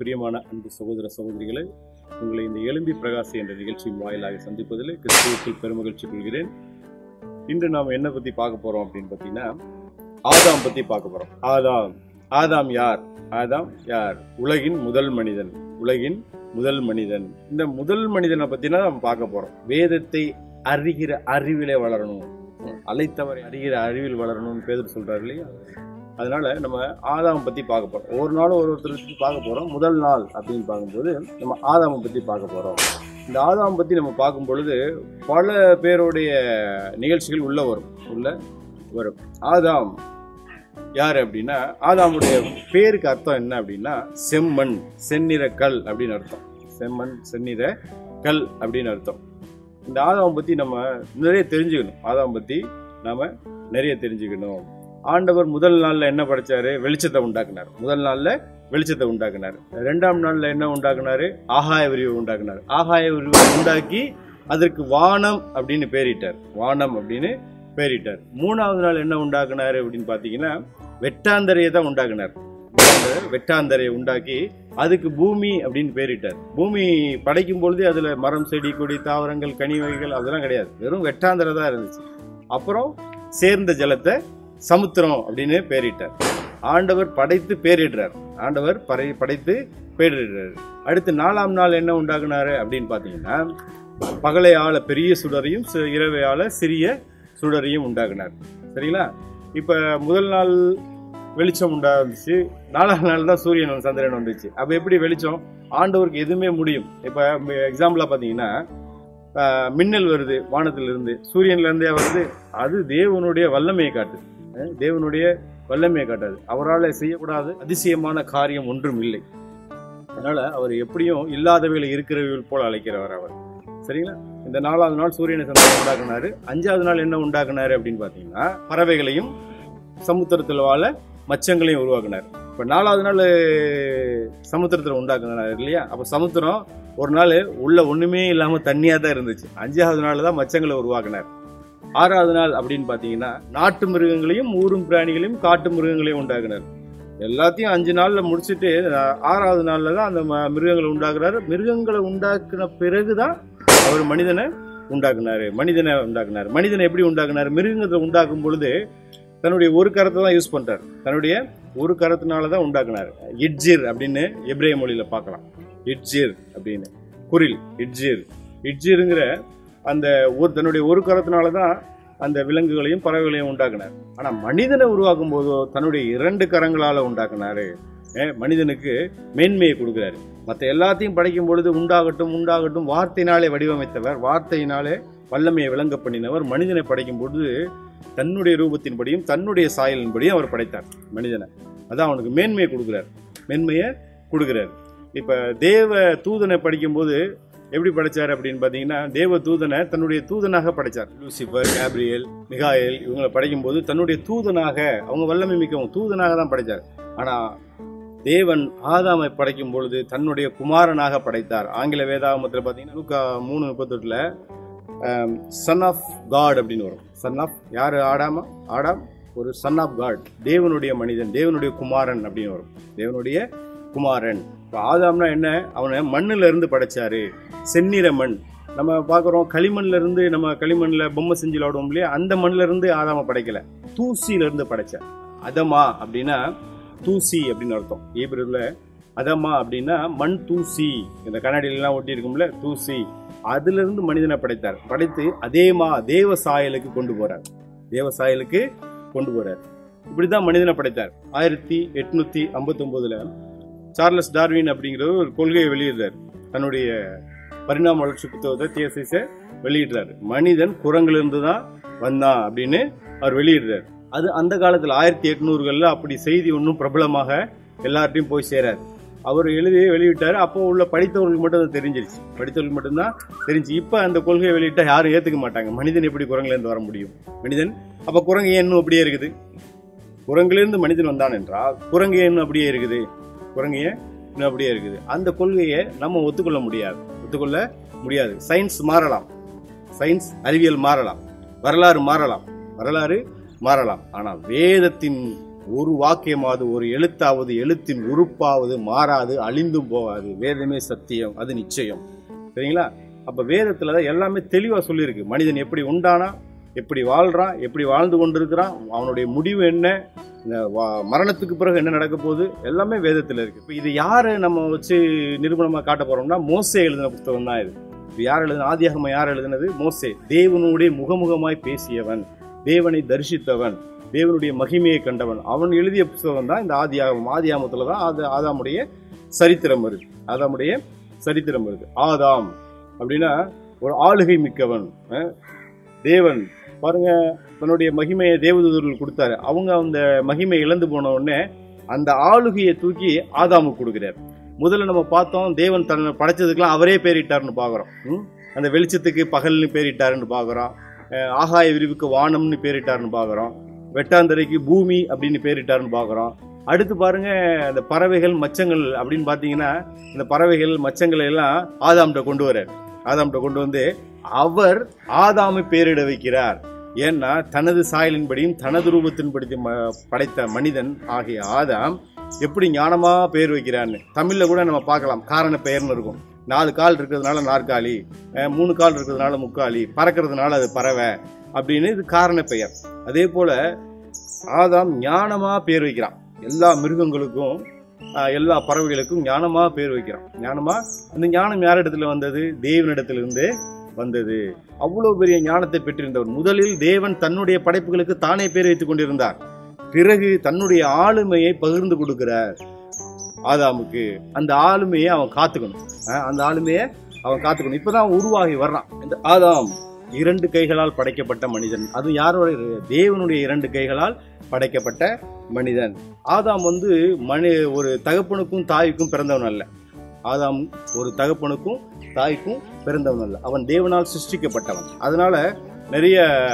பிரியமான அன்பு சகோதர சகோதரிகளை உங்களை இந்த எலும்பி பிரகாசி என்ற நிகழ்ச்சியின் வாயிலாக சந்திப்பதில் கிறிஸ்துவுக்குள் பெருமகிழ்ச்சி கொள்கிறேன் இன்று நாம் என்ன பத்தி பார்க்க போறோம் அப்படின்னு பார்த்தீங்கன்னா ஆதாம் பத்தி பார்க்க போறோம் ஆதாம் ஆதாம் யார் ஆதாம் யார் உலகின் முதல் மனிதன் உலகின் முதல் மனிதன் இந்த முதல் மனிதனை பத்தினா நம்ம பார்க்க போறோம் வேதத்தை அறிகிற அறிவிலே வளரணும் அழைத்தவரை அறிகிற அறிவில் வளரணும்னு பேதர் சொல்றாரு இல்லையா அதனால நம்ம ஆதாம் பத்தி பார்க்க போறோம் ஒரு நாளும் ஒரு ஒருத்தர் பத்தி பார்க்க போறோம் முதல் நாள் அப்படின்னு பார்க்கும்போது நம்ம ஆதாமை பத்தி பார்க்க போறோம் இந்த ஆதாம் பத்தி நம்ம பார்க்கும் பொழுது பல பேருடைய நிகழ்ச்சிகள் உள்ள வரும் உள்ள வரும் ஆதாம் யார் அப்படின்னா ஆதாமுடைய பேருக்கு அர்த்தம் என்ன அப்படின்னா செம்மண் செந்நிற கல் அப்படின்னு அர்த்தம் செம்மண் செந்நிற கல் அப்படின்னு அர்த்தம் இந்த ஆதாம் பத்தி நம்ம நிறைய தெரிஞ்சுக்கணும் ஆதாம் பத்தி நாம நிறைய தெரிஞ்சுக்கணும் ஆண்டவர் முதல் நாள்ல என்ன படைச்சாரு வெளிச்சத்தை உண்டாக்குனார் முதல் நாள்ல வெளிச்சத்தை உண்டாக்குனார் ரெண்டாம் நாள்ல என்ன உண்டாக்குனாரு ஆகாய விரிவை உண்டாக்குனார் ஆகாய விரிவை உண்டாக்கி அதற்கு வானம் அப்படின்னு பேரிட்டார் வானம் அப்படின்னு பேரிட்டார் மூணாவது நாள் என்ன உண்டாக்குனாரு அப்படின்னு பாத்தீங்கன்னா வெட்டாந்தரையை தான் உண்டாக்குனார் வெட்டாந்தரையை உண்டாக்கி அதுக்கு பூமி அப்படின்னு பேரிட்டார் பூமி படைக்கும் பொழுதே அதுல மரம் செடி கொடி தாவரங்கள் கனி வகைகள் அதெல்லாம் கிடையாது வெறும் வெட்டாந்தரை தான் இருந்துச்சு அப்புறம் சேர்ந்த ஜலத்தை சமுத்திரம் அப்படின்னு பேரிட்டார் ஆண்டவர் படைத்து பேரிடுறார் ஆண்டவர் படை படைத்து பேரிடுறார் அடுத்து நாலாம் நாள் என்ன உண்டாக்குனாரு அப்படின்னு பார்த்தீங்கன்னா பகலை ஆள பெரிய சுடரையும் சி- இரவை ஆள சிறிய சுடரையும் உண்டாக்குனார் சரிங்களா இப்போ முதல் நாள் வெளிச்சம் உண்டாச்சு நாலாம் நாள் தான் சூரியன் சந்திரன் வந்துச்சு அப்போ எப்படி வெளிச்சம் ஆண்டவருக்கு எதுவுமே முடியும் இப்போ எக்ஸாம்பிளாக பார்த்தீங்கன்னா ஆஹ், மின்னல் வருது வானத்திலிருந்து சூரியன்ல இருந்தே வருது அது தேவனுடைய வல்லமையை காட்டுது அஹ், தேவனுடைய வல்லமையை காட்டாது அவரால் செய்யக்கூடாது அதிசயமான காரியம் ஒன்றும் இல்லை அதனால அவர் எப்படியும் இல்லாதவைகளை இருக்கிறவர்கள் போல அழைக்கிறவர் அவர் சரிங்களா இந்த நாலாவது நாள் சூரியனை சந்திரனை உண்டாக்குனாரு அஞ்சாவது நாள் என்ன உண்டாக்குனாரு அப்படின்னு பார்த்தீங்கன்னா பறவைகளையும் சமுத்திரத்தில் வாழ மச்சங்களையும் உருவாக்குனார் இப்போ நாலாவது நாள் சமுத்திரத்தில் உண்டாக்குனார் இல்லையா அப்போ சமுத்திரம் ஒரு நாள் உள்ள ஒண்ணுமே இல்லாம தண்ணியா தான் இருந்துச்சு அஞ்சாவது நாள் தான் மச்சங்களை உருவாக்குனார் ஆறாவது நாள் அப்படின்னு பாத்தீங்கன்னா நாட்டு மிருகங்களையும் ஊரும் பிராணிகளையும் காட்டு மிருகங்களையும் உண்டாக்குனார் எல்லாத்தையும் அஞ்சு நாள்ல முடிச்சுட்டு அஹ், ஆறாவது நாள்ல தான் அந்த ம- மிருகங்களை உண்டாக்குறாரு மிருகங்களை உண்டாக்குன பிறகுதான் அவர் மனிதனை உண்டாக்குனாரு மனிதனை உண்டாக்குனாரு மனிதனை எப்படி உண்டாக்குனாரு மிருகங்களை உண்டாக்கும் பொழுது தன்னுடைய ஒரு கரத்தை தான் யூஸ் பண்றாரு தன்னுடைய ஒரு கரத்தினால தான் உண்டாக்குனாரு இட்ஜிர் அப்படின்னு எப்ரேய மொழியில பார்க்கலாம் இட்ஜிர் அப்படின்னு குரில் இட்ஜிர் இட்ஜிருங்கிற அந்த ஒரு தன்னுடைய ஒரு கரத்தினால தான் அந்த விலங்குகளையும் பறவைகளையும் உண்டாக்குனார் ஆனா மனிதனை உருவாக்கும் போதோ தன்னுடைய இரண்டு கரங்களால உண்டாக்குனாரு ஏ, மனிதனுக்கு மேன்மையை கொடுக்கிறாரு மற்ற எல்லாத்தையும் படைக்கும் பொழுது உண்டாகட்டும் உண்டாகட்டும் வார்த்தையினாலே வடிவமைத்தவர் வார்த்தையினாலே வல்லமையை விளங்க பண்ணினவர் மனிதனை படைக்கும் பொழுது தன்னுடைய ரூபத்தின்படியும் தன்னுடைய சாயலின்படியும் அவர் படைத்தார் மனிதனை அதான் அவனுக்கு மேன்மையை கொடுக்கிறார் மேன்மையை கொடுக்கிறார் இப்ப தேவ தூதனை படிக்கும்போது எப்படி படைச்சார் அப்படின்னு பாத்தீங்கன்னா தேவ தூதனை தன்னுடைய தூதனாக படைச்சார் லூசிபர் கேப்ரியல் மிகாயல் இவங்களை படைக்கும்போது தன்னுடைய தூதனாக அவங்க வல்லமை மிக்கவங்க தூதனாக தான் படைச்சார் ஆனா தேவன் ஆதாமை படைக்கும் பொழுது தன்னுடைய குமாரனாக படைத்தார் ஆங்கில வேதாகமத்தில் பார்த்தீங்கன்னா லூக்கா மூணு முப்பத்தெட்டுல சன் ஆஃப் காட் அப்படின்னு வரும் சன் ஆஃப் யார் ஆடாமா ஆடாம் ஒரு சன் ஆஃப் காட் தேவனுடைய மனிதன் தேவனுடைய குமாரன் அப்படின்னு வரும் தேவனுடைய குமாரன் இப்போ ஆதாம்னா என்ன அவனை மண்ணுல இருந்து படைச்சாரு செந்நிற மண் நம்ம பார்க்குறோம் களிமண்ல இருந்து நம்ம களிமண்ல பொம்மை செஞ்சு விளாடுவோம் இல்லையா அந்த மண்ணுல இருந்து ஆதாம படைக்கல தூசியில இருந்து படைச்சார் அதமா அப்படின்னா தூசி அப்படின்னு அர்த்தம் ஈபிரில் அதமா அப்படின்னா மண் தூசி இந்த கண்ணாடியிலாம் ஒட்டி இருக்கும்ல தூசி அதுல இருந்து மனிதனை படைத்தார் படைத்து அதேமா தேவ சாயலுக்கு கொண்டு போறார் தேவ சாயலுக்கு கொண்டு போறார் இப்படிதான் மனிதனை படைத்தார் ஆயிரத்தி எட்நூத்தி ஐம்பத்தி ஒன்பதுல சார்லஸ் டார்வின் அப்படிங்கிறவர் ஒரு கொள்கையை வெளியிடுறார் தன்னுடைய பரிணாம வளர்ச்சி புத்தகத்தை தியசிஸை வெளியிடுறாரு மனிதன் குரங்கிலிருந்து தான் வந்தான் அப்படின்னு அவர் வெளியிடுறாரு அது அந்த காலத்துல ஆயிரத்தி எட்நூறுகள்ல அப்படி செய்தி ஒன்றும் பிரபலமாக எல்லார்ட்டையும் போய் சேராது அவர் எழுதி வெளியிட்டாரு அப்போ உள்ள படித்தவர்களுக்கு மட்டும் அது தெரிஞ்சிருச்சு படித்தவர்களுக்கு மட்டும்தான் தெரிஞ்சு இப்ப அந்த கொள்கையை வெளியிட்டா யாரும் ஏத்துக்க மாட்டாங்க மனிதன் எப்படி குரங்குல இருந்து வர முடியும் மனிதன் அப்ப குரங்கு ஏன் இன்னும் அப்படியே இருக்குது குரங்கிலிருந்து மனிதன் வந்தான் என்றால் குரங்கு ஏன் இன்னும் அப்படியே இருக்குது குரங்கு ஏன் இன்னும் அப்படியே இருக்குது அந்த கொள்கையை நம்ம ஒத்துக்கொள்ள முடியாது ஒத்துக்கொள்ள முடியாது சயின்ஸ் மாறலாம் சயின்ஸ் அறிவியல் மாறலாம் வரலாறு மாறலாம் வரலாறு மாறலாம் ஆனா வேதத்தின் ஒரு வாக்கியமாவது ஒரு எழுத்தாவது எழுத்தின் உறுப்பாவது மாறாது அழிந்தும் போகாது வேதமே சத்தியம் அது நிச்சயம் சரிங்களா அப்ப வேதத்துல தான் எல்லாமே தெளிவா சொல்லியிருக்கு மனிதன் எப்படி உண்டானா எப்படி வாழ்றான் எப்படி வாழ்ந்து கொண்டிருக்கிறான் அவனுடைய முடிவு என்ன இந்த வா- மரணத்துக்கு பிறகு என்ன நடக்க போகுது எல்லாமே வேதத்துல இருக்கு இப்போ இது யாரை நம்ம வச்சு நிரூபணமா காட்ட போறோம்னா மோசே எழுதின புத்தகம் தான் இது இது யார் எழுதின ஆதியாகம யார் எழுதினது மோசே தேவனுடைய முகமுகமாய் பேசியவன் தேவனை தரிசித்தவன் தேவனுடைய மகிமையை கண்டவன் அவன் எழுதிய புத்தகம் தான் இந்த ஆதியாகமம் ஆதியாகமத்துல தான் ஆத ஆதாமுடைய சரித்திரம் வருது ஆதாமுடைய சரித்திரம் வருது ஆதாம் அப்படின்னா ஒரு ஆளுகை மிக்கவன் அஹ், தேவன் பாருங்க தன்னுடைய மகிமையை தேவதூதர்கள் கொடுத்தாரு அவங்க அந்த மகிமை இழந்து போன உடனே அந்த ஆளுகையை தூக்கி ஆதாமுக்கு கொடுக்குறாரு முதல்ல நம்ம பார்த்தோம் தேவன் தன்னை படைச்சதுக்கெல்லாம் அவரே பேரிட்டாருன்னு பார்க்குறோம் ம்? அந்த வெளிச்சத்துக்கு பகல்னு பேரிட்டாருன்னு பார்க்குறோம் அஹ் ஆகாய விரிவுக்கு வானம்னு பேரிட்டாருன்னு பார்க்குறோம் வெட்டாந்தரைக்கு பூமி அப்படின்னு பேரிட்டாருன்னு பார்க்குறோம் அடுத்து பாருங்க அந்த பறவைகள் மச்சங்கள் அப்படின்னு பார்த்தீங்கன்னா இந்த பறவைகள் மச்சங்களை எல்லாம் ஆதாம்கிட்ட கொண்டு வரார் ஆதாம்கிட்ட கொண்டு வந்து அவர் ஆதாமை பேரிட வைக்கிறார் ஏன்னா தனது சாயலின்படியும் தனது ரூபத்தின்படி ம- படைத்த மனிதன் ஆகிய ஆதாம் எப்படி ஞானமா பேர் வைக்கிறான்னு தமிழ்ல கூட நம்ம பார்க்கலாம் காரண பெயர்னு இருக்கும் நாலு கால் இருக்கிறதுனால நாற்காலி அஹ் மூணு கால் இருக்கிறதுனால முக்காலி பறக்கிறதுனால அது பறவை அப்படின்னு இது காரண பெயர் அதே போல ஆதாம் ஞானமா பேர் வைக்கிறான் எல்லா மிருகங்களுக்கும் ஆஹ், எல்லா பறவைகளுக்கும் ஞானமா பேர் வைக்கிறான் ஞானமா அந்த ஞானம் யாரிடத்துல வந்தது தேவனிடத்திலிருந்து வந்தது அவ்வளவு பெரிய ஞானத்தை பெற்றிருந்தவர் முதலில் தேவன் தன்னுடைய படைப்புகளுக்கு தானே பேர் வைத்துக் கொண்டிருந்தார் பிறகு தன்னுடைய ஆளுமையை பகிர்ந்து கொடுக்கிறார் ஆதாமுக்கு அந்த ஆளுமையை அவன் காத்துக்கணும் அஹ், அந்த ஆளுமையை அவன் காத்துக்கணும் இப்பதான் அவன் உருவாகி வர்றான் இந்த ஆதாம் இரண்டு கைகளால் படைக்கப்பட்ட மனிதன் அது யாரோட தேவனுடைய இரண்டு கைகளால் படைக்கப்பட்ட மனிதன் ஆதாம் வந்து மனி ஒரு தகப்பனுக்கும் தாய்க்கும் பிறந்தவன் அல்ல ஆதாம் ஒரு தகப்பனுக்கும் தாய்க்கும் பிறந்தவன் அல்ல அவன் தேவனால் சிருஷ்டிக்கப்பட்டவன் அதனால நிறைய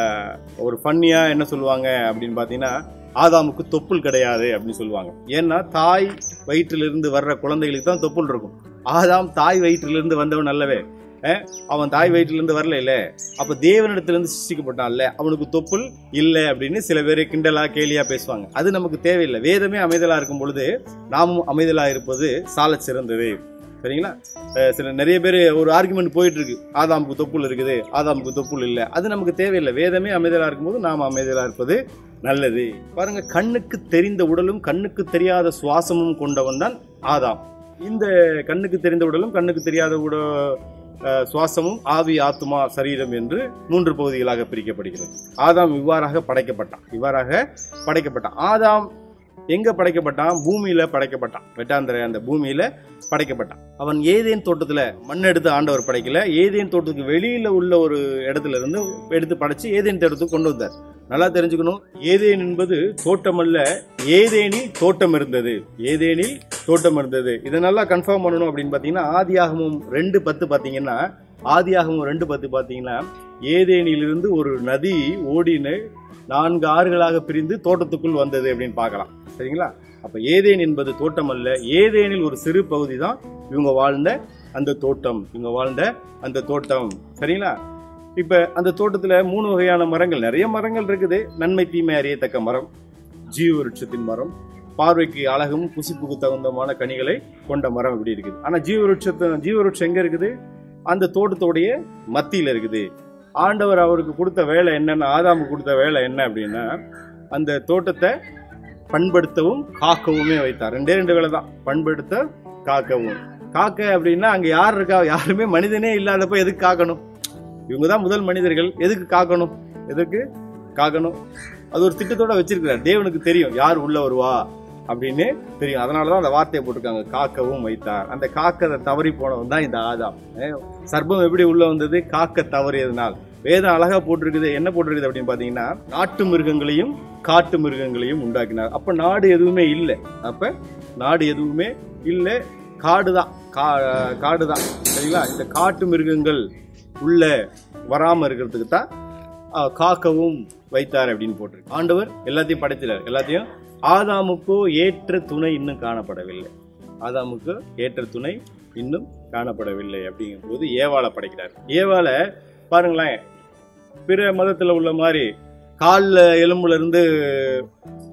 ஒரு ஃபன்னியா என்ன சொல்லுவாங்க அப்படின்னு பார்த்தீங்கன்னா ஆதாமுக்கு தொப்புள் கிடையாது அப்படின்னு சொல்லுவாங்க ஏன்னா தாய் வயிற்றிலிருந்து வர்ற குழந்தைகளுக்கு தான் தொப்புள் இருக்கும் ஆதாம் தாய் வயிற்றிலிருந்து வந்தவன் அல்லவே அஹ், அவன் தாய் வயிற்றிலிருந்து வரல இல்ல அப்ப தேவனிடத்திலிருந்து சிருஷ்டிக்கப்பட்டான்ல அவனுக்கு தொப்புள் இல்லை அப்படின்னு சில பேர் கிண்டலா கேலியா பேசுவாங்க அது நமக்கு தேவையில்லை வேதமே அமைதலா இருக்கும் பொழுது நாமும் அமைதலா இருப்பது சால சிறந்தது சரிங்களா அஹ் சில நிறைய பேர் ஒரு ஆர்குமெண்ட் போயிட்டு இருக்கு ஆதாமுக்கு தொப்புள் இருக்குது ஆதாமுக்கு தொப்புள் இல்லை அது நமக்கு தேவையில்லை வேதமே அமைதலா இருக்கும்போது நாம் அமைதலா இருப்பது நல்லது பாருங்க கண்ணுக்கு தெரிந்த உடலும் கண்ணுக்கு தெரியாத சுவாசமும் கொண்டவன் தான் ஆதாம் இந்த கண்ணுக்கு தெரிந்த உடலும் கண்ணுக்கு தெரியாத உட அஹ், சுவாசமும் ஆவி ஆத்துமா சரீரம் என்று மூன்று பகுதிகளாக பிரிக்கப்படுகிறது ஆதாம் இவ்வாறாக படைக்கப்பட்டான் இவ்வாறாக படைக்கப்பட்டான் ஆதாம் எங்க படைக்கப்பட்டான் பூமியில படைக்கப்பட்டான் வெட்டாந்தரை அந்த பூமியில படைக்கப்பட்டான் அவன் ஏதேன் தோட்டத்துல மண் எடுத்து ஆண்டவர் படைக்கல ஏதேன் தோட்டத்துக்கு வெளியில உள்ள ஒரு இடத்துல இருந்து எடுத்து படைச்சு ஏதேன் தோட்டத்துக்கு கொண்டு வந்தார் நல்லா தெரிஞ்சுக்கணும் ஏதேன் என்பது தோட்டம் அல்ல ஏதேனில் தோட்டம் இருந்தது ஏதேனில் தோட்டம் இருந்தது இதை நல்லா கன்ஃபார்ம் பண்ணணும் அப்படின்னு பாத்தீங்கன்னா ஆதியாகமும் ரெண்டு பத்து பாத்தீங்கன்னா ஆதியாகமும் ரெண்டு பத்து பாத்தீங்கன்னா ஏதேனிலிருந்து ஒரு நதி ஓடின்னு நான்கு ஆறுகளாக பிரிந்து தோட்டத்துக்குள் வந்தது அப்படின்னு பார்க்கலாம் சரிங்களா அப்ப ஏதேன் என்பது தோட்டம் அல்ல ஏதேனில் ஒரு சிறு பகுதி தான் இவங்க வாழ்ந்த அந்த தோட்டம் இவங்க வாழ்ந்த அந்த தோட்டம் சரிங்களா இப்ப அந்த தோட்டத்துல மூணு வகையான மரங்கள் நிறைய மரங்கள் இருக்குது நன்மை தீமை அறியத்தக்க மரம் ஜீவ விருட்சத்தின் மரம் பார்வைக்கு அழகும் புசிப்புக்கு தகுந்தமான கனிகளை கொண்ட மரம் இப்படி இருக்குது ஆனா ஜீவ விருட்சத்து ஜீவ விருட்சம் எங்க இருக்குது அந்த தோட்டத்தோடைய மத்தியில இருக்குது ஆண்டவர் அவருக்கு கொடுத்த வேலை என்னன்னு ஆதாமுக்கு கொடுத்த வேலை என்ன அப்படின்னா அந்த தோட்டத்தை பண்படுத்தவும் காக்கவுமே வைத்தார் ரெண்டே ரெண்டு வேலை தான் பண்படுத்த காக்கவும் காக்க அப்படின்னா அங்க யார் இருக்கா யாருமே மனிதனே இல்லாதப்ப எதுக்கு காக்கணும் இவங்க தான் முதல் மனிதர்கள் எதுக்கு காக்கணும் எதுக்கு காக்கணும் அது ஒரு திட்டத்தோட வச்சிருக்கிறார் தேவனுக்கு தெரியும் யார் உள்ள வருவா அப்படின்னு தெரியும் அதனாலதான் அந்த வார்த்தையை போட்டிருக்காங்க காக்கவும் வைத்தார் அந்த காக்கதை தவறி போனவன் தான் இந்த ஆதாம் அஹ் சர்ப்பம் எப்படி உள்ள வந்தது காக்க தவறியதனால் வேதம் அழகா போட்டிருக்குது என்ன போட்டிருக்குது அப்படின்னு பாத்தீங்கன்னா நாட்டு மிருகங்களையும் காட்டு மிருகங்களையும் உண்டாக்கினார் அப்ப நாடு எதுவுமே இல்லை அப்ப நாடு எதுவுமே இல்லை காடு தான் காடு தான் சரிங்களா இந்த காட்டு மிருகங்கள் உள்ள வராம இருக்கிறதுக்கு தான் அஹ், காக்கவும் வைத்தார் அப்படின்னு போட்டிருக்கு ஆண்டவர் எல்லாத்தையும் படைத்தினார் எல்லாத்தையும் ஆதாமுக்கோ ஏற்ற துணை இன்னும் காணப்படவில்லை ஆதாமுக்கு ஏற்ற துணை இன்னும் காணப்படவில்லை அப்படிங்கும்போது ஏவாளை படைக்கிறார் ஏவாளை பாருங்களேன் பிற மதத்துல உள்ள மாதிரி காலில் எலும்புல இருந்து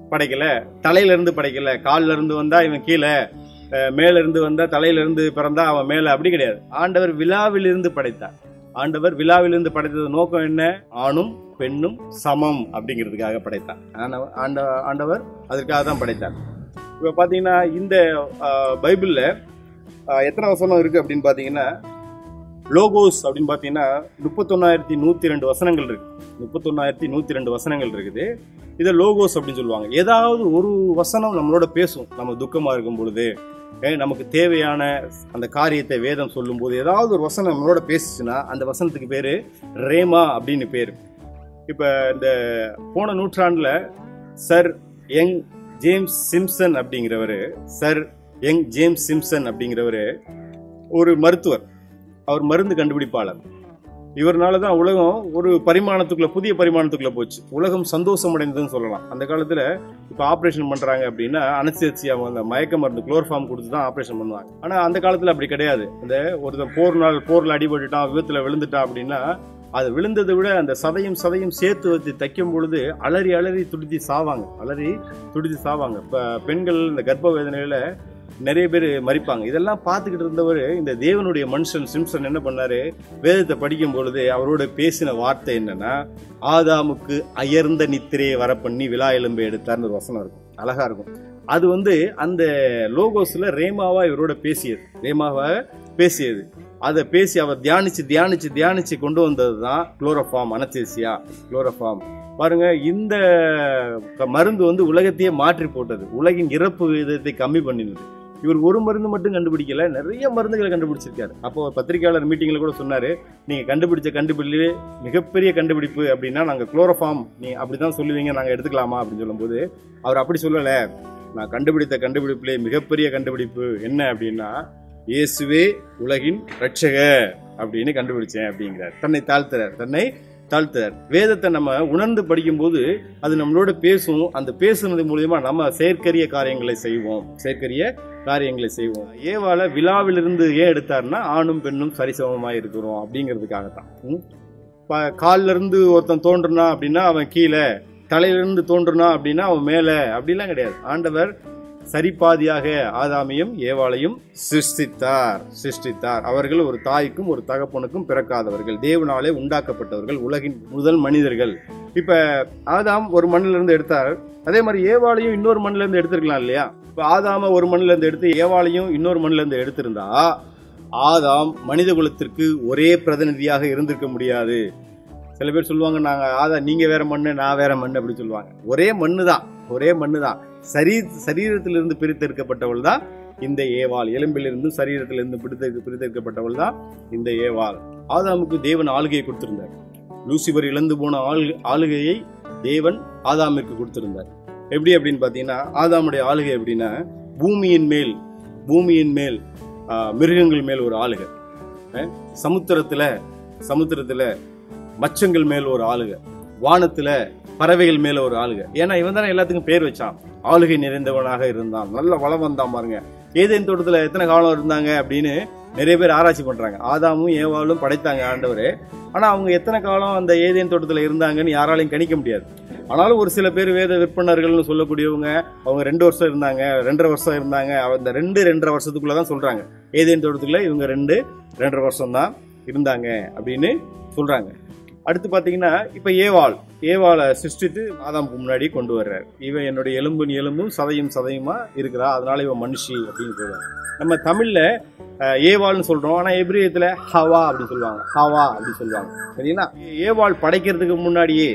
படைக்கல தலையில இருந்து படைக்கல கால்ல இருந்து வந்தா இவன் கீழே அஹ், மேல இருந்து வந்தா தலையில இருந்து பிறந்தா அவன் மேல அப்படி கிடையாது ஆண்டவர் விழாவில் இருந்து படைத்தார் ஆண்டவர் விழாவிலிருந்து படைத்தது நோக்கம் என்ன ஆணும் பெண்ணும் சமம் அப்படிங்கிறதுக்காக படைத்தார் ஆன- ஆண்ட ஆண்டவர் அதற்காக தான் படைத்தார் இப்போ பார்த்தீங்கன்னா இந்த ஆஹ், பைபிள்ல ஆஹ், எத்தனை வசனம் இருக்கு அப்படின்னு பார்த்தீங்கன்னா லோகோஸ் அப்படின்னு பார்த்தீங்கன்னா முப்பத்தொன்னாயிரத்தி நூற்றி ரெண்டு வசனங்கள் இருக்கு முப்பத்தொன்னாயிரத்தி நூற்றி ரெண்டு வசனங்கள் இருக்குது இதை லோகோஸ் அப்படின்னு சொல்லுவாங்க ஏதாவது ஒரு வசனம் நம்மளோட பேசும் நம்ம துக்கமா இருக்கும் பொழுது ஏ, நமக்கு தேவையான அந்த காரியத்தை வேதம் சொல்லும்போது ஏதாவது ஒரு வசனம் நம்மளோட பேசுச்சுன்னா அந்த வசனத்துக்கு பேரு ரேமா அப்படின்னு பேரு இப்ப இந்த போன நூற்றாண்டுல சர் யங் ஜேம்ஸ் சிம்சன் அப்படிங்கிறவரு சர் யங் ஜேம்ஸ் சிம்சன் அப்படிங்கிறவரு ஒரு மருத்துவர் அவர் மருந்து கண்டுபிடிப்பாளர் இவர்னால தான் உலகம் ஒரு பரிமாணத்துக்குள்ள புதிய பரிமாணத்துக்குள்ள போச்சு உலகம் சந்தோஷம் அடைந்ததுன்னு சொல்லலாம் அந்த காலத்துல இப்போ ஆப்ரேஷன் பண்றாங்க அப்படின்னா அனஸ்தேசியா அந்த மயக்க மருந்து குளோர்ஃபார்ம் கொடுத்து தான் ஆப்ரேஷன் பண்ணுவாங்க ஆனா அந்த காலத்துல அப்படி கிடையாது இந்த ஒருத்தன் போர் நாள் போர்ல அடிபட்டுட்டான் விபத்துல விழுந்துட்டான் அப்படின்னா அது விழுந்ததை விட அந்த சதையும் சதையும் சேர்த்து வச்சு தைக்கும் பொழுது அலறி அலறி துடிச்சு சாவாங்க அலறி துடிச்சு சாவாங்க இப்ப பெண்கள் இந்த கர்ப்ப வேதனையில நிறைய பேர் மறிப்பாங்க இதெல்லாம் பார்த்துக்கிட்டு இருந்தவர் இந்த தேவனுடைய மனுஷன் சிம்சன் என்ன பண்ணாரு வேதத்தை படிக்கும் பொழுது அவரோட பேசின வார்த்தை என்னன்னா ஆதாமுக்கு அயர்ந்த நித்திரையை வர பண்ணி விழா எலும்பை எடுத்தார்னு ஒரு வசனம் இருக்கும் அழகா இருக்கும் அது வந்து அந்த லோகோஸ்ல ரேமாவா இவரோட பேசியது ரேமாவா பேசியது அதை பேசி அவர் தியானிச்சு தியானிச்சு தியானிச்சு கொண்டு வந்தது தான் குளோரோஃபார்ம் அனசேசியா குளோரோஃபார்ம் பாருங்க இந்த க- மருந்து வந்து உலகத்தையே மாற்றி போட்டது உலகின் இறப்பு விகிதத்தை கம்மி பண்ணினது இவர் ஒரு மருந்து மட்டும் கண்டுபிடிக்கல நிறைய மருந்துகளை கண்டுபிடிச்சிருக்காரு அப்போ பத்திரிகையாளர் மீட்டிங்ல கூட சொன்னாரு நீங்க கண்டுபிடிச்ச கண்டுபிடிலே மிகப்பெரிய கண்டுபிடிப்பு அப்படின்னா நாங்க குளோரோஃபார்ம் நீ அப்படிதான் சொல்லுவீங்க நாங்க எடுத்துக்கலாமா அப்படின்னு சொல்லும்போது அவர் அப்படி சொல்லல நான் கண்டுபிடித்த கண்டுபிடிப்பிலே மிகப்பெரிய கண்டுபிடிப்பு என்ன அப்படின்னா இயேசுவே உலகின் ரட்சகர் அப்படின்னு கண்டுபிடிச்சேன் அப்படிங்கிறார் தன்னை தாழ்த்துறார் தன்னை தாழ்த்துறார் வேதத்தை நம்ம உணர்ந்து படிக்கும்போது அது நம்மளோட பேசும் அந்த பேசுனது மூலியமா நம்ம செயற்கரிய காரியங்களை செய்வோம் செயற்கரிய காரியங்களை செய்வோம் ஏவால விழாவிலிருந்து ஏன் எடுத்தாருன்னா ஆணும் பெண்ணும் சரிசமமா இருக்கிறோம் அப்படிங்கிறதுக்காகத்தான் ம்? ப- கால்ல இருந்து ஒருத்தன் தோன்றுனா அப்படின்னா அவன் கீழே தலையில இருந்து தோன்றுனா அப்படின்னா அவன் மேல அப்படிலாம் கிடையாது ஆண்டவர் சரிபாதியாக ஆதாமையும் ஏவாளையும் சிருஷ்டித்தார் சிருஷ்டித்தார் அவர்கள் ஒரு தாய்க்கும் ஒரு தகப்பனுக்கும் பிறக்காதவர்கள் தேவனாலே உண்டாக்கப்பட்டவர்கள் உலகின் முதல் மனிதர்கள் இப்ப ஆதாம் ஒரு மண்ணில இருந்து எடுத்தார் அதே மாதிரி ஏவாளையும் இன்னொரு மண்ணில இருந்து எடுத்திருக்கலாம் இல்லையா இப்ப ஆதாம ஒரு மண்ணில இருந்து எடுத்து ஏவாளையும் இன்னொரு மண்ணில இருந்து எடுத்திருந்தா ஆதாம் மனித குலத்திற்கு ஒரே பிரதிநிதியாக இருந்திருக்க முடியாது சில பேர் சொல்லுவாங்க நாங்க ஆதா நீங்க வேற மண்ணு நான் வேற மண்ணு அப்படி சொல்லுவாங்க ஒரே மண்ணு தான் ஒரே மண்ணு தான் சரீ சரீரத்திலிருந்து பிரித்தெடுக்கப்பட்டவள் தான் இந்த ஏவாள் எலும்பிலிருந்து சரீரத்திலிருந்து பிடித்து பிரித்தெடுக்கப்பட்டவள் தான் இந்த ஏவாள் ஆதாமுக்கு தேவன் ஆளுகையை கொடுத்திருந்தார் லூசிபர் இழந்து போன ஆளு ஆளுகையை தேவன் ஆதாமிற்கு கொடுத்திருந்தார் எப்படி அப்படின்னு பாத்தீங்கன்னா ஆதாமுடைய ஆளுகை எப்படின்னா பூமியின் மேல் பூமியின் மேல் ஆ, மிருகங்கள் மேல் ஒரு ஆளுகை அஹ், சமுத்திரத்துல சமுத்திரத்துல மச்சங்கள் மேல் ஒரு ஆளுகை வானத்துல பறவைகள் மேல ஒரு ஆளுகை ஏன்னா இவன் தானே எல்லாத்துக்கும் பேர் வச்சான் ஆளுகை நிறைந்தவனாக இருந்தான் நல்ல வளம் வந்தான் பாருங்க ஏதேன் தோட்டத்துல எத்தனை காலம் இருந்தாங்க அப்படின்னு நிறைய பேர் ஆராய்ச்சி பண்றாங்க ஆதாமும் ஏவாளும் படைத்தாங்க ஆண்டவர் ஆனா அவங்க எத்தனை காலம் அந்த ஏதேன் தோட்டத்துல இருந்தாங்கன்னு யாராலையும் கணிக்க முடியாது ஆனாலும் ஒரு சில பேர் வேத விற்பனர்கள்னு சொல்லக்கூடியவங்க அவங்க ரெண்டு வருஷம் இருந்தாங்க ரெண்டரை வருஷம் இருந்தாங்க அந்த ரெண்டு ரெண்டரை வருஷத்துக்குள்ள தான் சொல்றாங்க ஏதேன் தோட்டத்துக்குள்ள இவங்க ரெண்டு ரெண்டரை வருஷம் தான் இருந்தாங்க அப்படின்னு சொல்றாங்க அடுத்து பாத்தீங்கன்னா இப்ப ஏவாள் ஏவாளை சிருஷ்டித்து ஆதாமுக்கு முன்னாடி கொண்டு வர்றார் இவன் என்னுடைய எலும்பும் எலும்பும் சதையும் சதையுமா இருக்கிறா அதனால இவன் மனுஷி அப்படின்னு சொல்றாங்க நம்ம தமிழ்ல அஹ், ஏவாள்னு சொல்றோம் ஆனா எபிரியத்துல ஹவா அப்படின்னு சொல்லுவாங்க ஹவா அப்படின்னு சொல்லுவாங்க சரிங்களா ஏவாள் படைக்கிறதுக்கு முன்னாடியே